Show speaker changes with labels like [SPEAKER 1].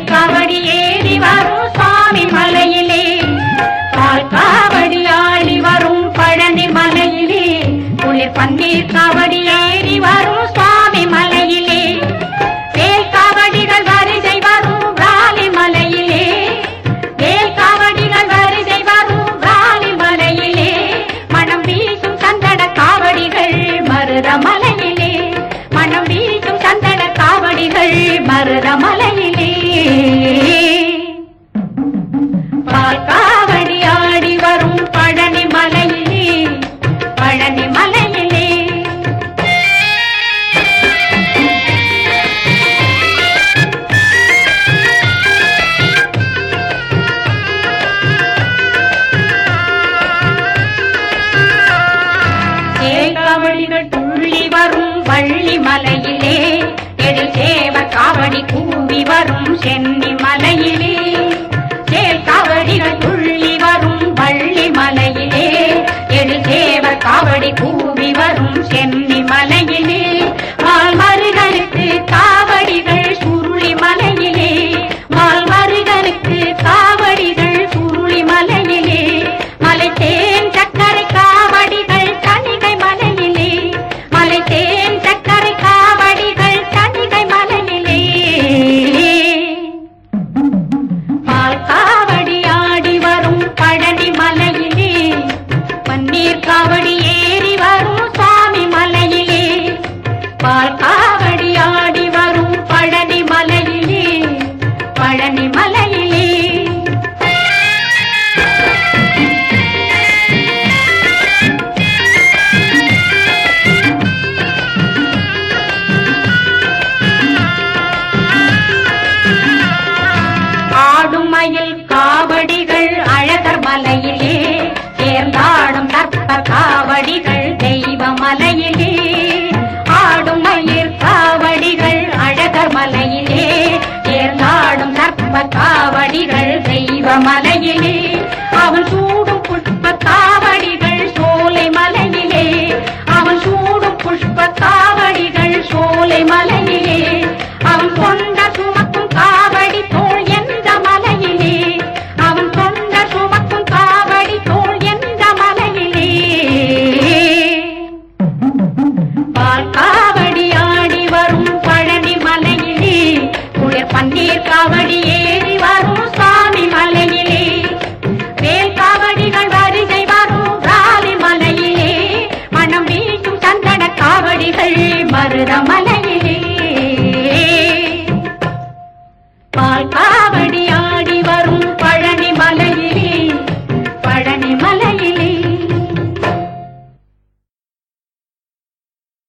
[SPEAKER 1] பன்னீர் காவடி ஏறி வரும் சுவாமி மலையிலே பால் காவடி ஆடி வரும் பழனி மலையிலே குளிர் பன்னீர் காவடி ஏறி வரும் சுவாமி மலையிலே வேல் காவடிகள் வரிசை வரும் ராலி மலையிலே வேல் காவடிகள் வரிசை வரும் ராலி மலையிலே மனம் வீசும் சந்தன காவடிகள் மருத மலையிலே மனம் வீசும் சந்தன காவடிகள் மருத மலையிலே பால் காவடி ஆடி வரும் பழனி மலையிலே பழனி மலையிலே சேகாவடிகள் துள்ளி வரும் வள்ளி மலையிலே எழில் சேவ காவடி கூவி வரும் சென்னி மலையிலே சேல் காவடிகள் துள்ளி வரும் வள்ளி மலையிலே எழில் சேவ காவடி கூவி வரும் சென்னி